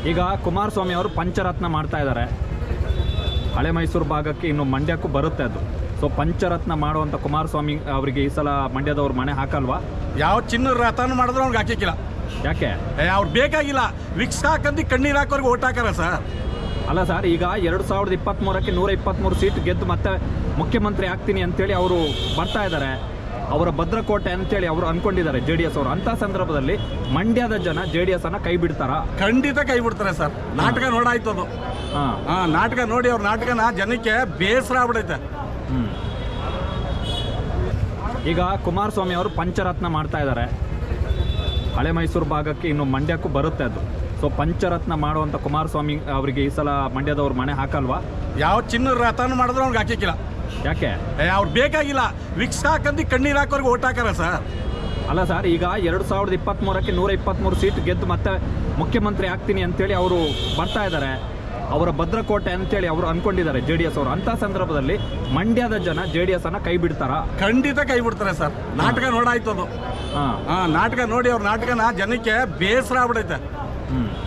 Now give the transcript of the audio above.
ಈಗ ಕುಮಾರಸ್ವಾಮಿ ಅವರು ಪಂಚರತ್ನ ಮಾಡ್ತಾ ಇದ್ದಾರೆ ಹಳೆ ಮೈಸೂರು ಭಾಗಕ್ಕೆ ಇನ್ನು ಮಂಡ್ಯಕ್ಕೂ ಬರುತ್ತೆ ಅದು ಸೊ ಪಂಚರತ್ನ ಮಾಡುವಂಥ ಕುಮಾರಸ್ವಾಮಿ ಅವರಿಗೆ ಈ ಸಲ ಮಂಡ್ಯದವ್ರು ಮನೆ ಹಾಕಲ್ವಾ ಯಾವ ಚಿನ್ನದ ರಥನ ಮಾಡಿದ್ರು ಅವ್ನಿಗೆ ಹಾಕಿಕ್ಕಿಲ್ಲ ಯಾಕೆ ಏ ಅವ್ರು ಬೇಕಾಗಿಲ್ಲ ವಿಕ್ಸ್ ಹಾಕಂದು ಕಣ್ಣೀರು ಹಾಕೋರ್ಗೆ ಓಟ್ ಹಾಕಾರ ಸರ್ ಅಲ್ಲ ಸರ್ ಈಗ ಎರಡು ಸಾವಿರದ ಇಪ್ಪತ್ತ್ಮೂರಕ್ಕೆ ನೂರ ಇಪ್ಪತ್ತ್ಮೂರು ಸೀಟ್ ಗೆದ್ದು ಮತ್ತೆ ಮುಖ್ಯಮಂತ್ರಿ ಆಗ್ತೀನಿ ಅಂತೇಳಿ ಅವರು ಬರ್ತಾ ಇದ್ದಾರೆ ಅವರ ಭದ್ರಕೋಟೆ ಅಂತೇಳಿ ಅವರು ಅನ್ಕೊಂಡಿದ್ದಾರೆ ಜೆ ಡಿ ಎಸ್ ಅವರು ಅಂಥ ಸಂದರ್ಭದಲ್ಲಿ ಮಂಡ್ಯದ ಜನ ಜೆ ಡಿ ಎಸ್ ಅನ್ನ ಕೈ ಬಿಡ್ತಾರಾ ಖಂಡಿತ ಕೈ ಬಿಡ್ತಾರೆ ಸರ್ ನಾಟಕ ನೋಡಾಯ್ತು ಅದು ಹಾಂ ಹಾ ನಾಟಕ ನೋಡಿ ಅವ್ರ ನಾಟಕನ ಜನಕ್ಕೆ ಬೇಸರ ಆಗ್ಬಿಡೈತೆ ಹ್ಮ್. ಈಗ ಕುಮಾರಸ್ವಾಮಿ ಅವರು ಪಂಚರತ್ನ ಮಾಡ್ತಾ ಇದ್ದಾರೆ ಹಳೆ ಮೈಸೂರು ಭಾಗಕ್ಕೆ ಇನ್ನು ಮಂಡ್ಯಕ್ಕೂ ಬರುತ್ತೆ ಅದು ಸೊ ಪಂಚರತ್ನ ಮಾಡುವಂಥ ಕುಮಾರಸ್ವಾಮಿ ಅವರಿಗೆ ಈ ಸಲ ಮಂಡ್ಯದವ್ರು ಮನೆ ಹಾಕಲ್ವಾ ಯಾವ ಚಿನ್ನದ ರಥನ ಮಾಡಿದ್ರು ಅವ್ನಿಗೆ ಹಾಕಿಕ್ಕಿಲ್ಲ ಯಾಕೆ ಏ ಅವ್ರು ಬೇಕಾಗಿಲ್ಲ ವಿಕ್ಸ್ ಹಾಕಂದು ಕಣ್ಣೀರು ಹಾಕೋರ್ಗೆ ಓಟ್ ಹಾಕಾರ ಸರ್ ಅಲ್ಲ ಸರ್ ಈಗ ಎರಡು ಸಾವಿರದ ಇಪ್ಪತ್ತ್ಮೂರಕ್ಕೆ ನೂರ ಇಪ್ಪತ್ತ್ಮೂರು ಸೀಟ್ ಗೆದ್ದು ಮತ್ತೆ ಮುಖ್ಯಮಂತ್ರಿ ಆಗ್ತೀನಿ ಅಂತೇಳಿ ಅವರು ಬರ್ತಾ ಇದ್ದಾರೆ ಅವರ ಭದ್ರಕೋಟೆ ಅಂತೇಳಿ ಅವರು ಅನ್ಕೊಂಡಿದ್ದಾರೆ ಜೆ ಡಿ ಎಸ್ ಅವರು ಅಂಥ ಸಂದರ್ಭದಲ್ಲಿ ಮಂಡ್ಯದ ಜನ ಜೆ ಡಿ ಎಸ್ ಅನ್ನ ಕೈ ಬಿಡ್ತಾರಾ ಖಂಡಿತ ಕೈ ಬಿಡ್ತಾರೆ ಸರ್ ನಾಟಕ ನೋಡಾಯ್ತು ಅದು ಹಾಂ ಹಾ ನಾಟಕ ನೋಡಿ ಅವ್ರ ನಾಟಕನ ಜನಕ್ಕೆ ಬೇಸರ ಆಗ್ಬಿಡೈತೆ ಹ್ಞೂ